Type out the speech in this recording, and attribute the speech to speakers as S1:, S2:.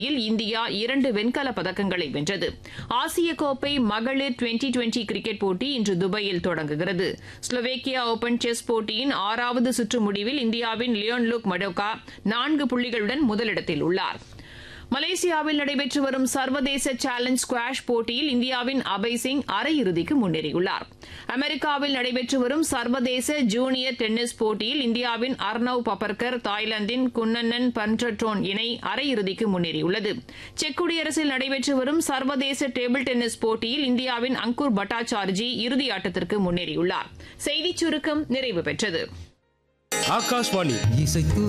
S1: இல் India இரண்டு வெண்கலப் பதக்கங்களை வென்றது ஆசிய கோப்பை மகளிர் டுவெண்டி டுவெண்டி கிரிக்கெட் போட்டி இன்று துபாயில் தொடங்குகிறது ஸ்லோவேக்கியா ஓபன் செஸ் போட்டியின் ஆறாவது சுற்று முடிவில் இந்தியாவின் லியோன் லுக் மடோகா நான்கு புள்ளிகளுடன் முதலிடத்தில் உள்ளார் மலேசியாவில் நடைபெற்று வரும் சர்வதேச சேலஞ்ச் ஸ்குவாஷ் போட்டியில் இந்தியாவின் அபய் சிங் அரையிறுதிக்கு முன்னேறியுள்ளார் அமெரிக்காவில் நடைபெற்று வரும் சர்வதேச ஜூனியர் டென்னிஸ் போட்டியில் இந்தியாவின் அர்னவ் பப்பர்கர் தாய்லாந்தின் குன்னன்னன் பன்ட்ரட்ரோன் இணை அரையிறுதிக்கு முன்னேறியுள்ளது செக் குடியரசில் நடைபெற்று வரும் சர்வதேச டேபிள் டென்னிஸ் போட்டியில் இந்தியாவின் அங்குர் பட்டாச்சார்ஜி இறுதியாட்டத்திற்கு முன்னேறியுள்ளார் செய்திச் சுருக்கம் நிறைவு பெற்றது
S2: ஆகாஷ்வாணி
S3: இசைத்து